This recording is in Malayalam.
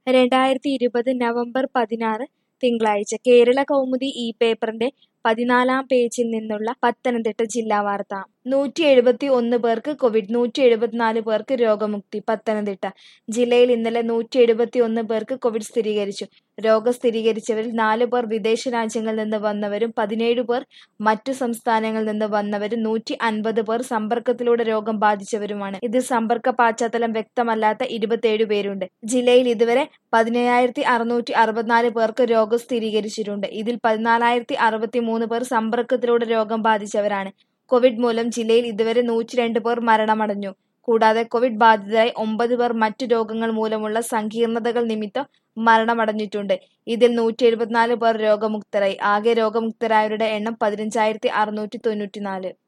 രണ്ടായിരത്തി ഇരുപത് നവംബർ പതിനാറ് തിങ്കളാഴ്ച കേരള കൗമുദി ഈ പേപ്പറിന്റെ പതിനാലാം പേജിൽ നിന്നുള്ള പത്തനംതിട്ട ജില്ലാ വാർത്ത നൂറ്റി എഴുപത്തി ഒന്ന് പേർക്ക് കോവിഡ് നൂറ്റി എഴുപത്തിനാല് പേർക്ക് രോഗമുക്തി പത്തനംതിട്ട ജില്ലയിൽ ഇന്നലെ നൂറ്റി എഴുപത്തി ഒന്ന് പേർക്ക് കോവിഡ് സ്ഥിരീകരിച്ചു രോഗം സ്ഥിരീകരിച്ചവരിൽ നാല് പേർ വിദേശ രാജ്യങ്ങളിൽ നിന്ന് വന്നവരും പതിനേഴ് പേർ മറ്റു സംസ്ഥാനങ്ങളിൽ നിന്ന് വന്നവരും നൂറ്റി അൻപത് പേർ സമ്പർക്കത്തിലൂടെ രോഗം ബാധിച്ചവരുമാണ് ഇതിൽ സമ്പർക്ക പശ്ചാത്തലം വ്യക്തമല്ലാത്ത ഇരുപത്തിയേഴ് പേരുണ്ട് ജില്ലയിൽ ഇതുവരെ പതിനയ്യായിരത്തി അറുന്നൂറ്റി അറുപത്തിനാല് പേർക്ക് രോഗം സ്ഥിരീകരിച്ചിട്ടുണ്ട് ഇതിൽ പതിനാലായിരത്തി അറുപത്തി മൂന്ന് പേർ സമ്പർക്കത്തിലൂടെ രോഗം ബാധിച്ചവരാണ് കോവിഡ് മൂലം ജില്ലയിൽ ഇതുവരെ നൂറ്റിരണ്ട് പേർ മരണമടഞ്ഞു കൂടാതെ കോവിഡ് ബാധിതരായി ഒമ്പത് പേർ മറ്റു രോഗങ്ങൾ മൂലമുള്ള സങ്കീർണതകൾ നിമിത്തം മരണമടഞ്ഞിട്ടുണ്ട് ഇതിൽ നൂറ്റി എഴുപത്തിനാല് പേർ രോഗമുക്തരായി ആകെ രോഗമുക്തരായവരുടെ എണ്ണം പതിനഞ്ചായിരത്തി അറുന്നൂറ്റി തൊണ്ണൂറ്റിനാല്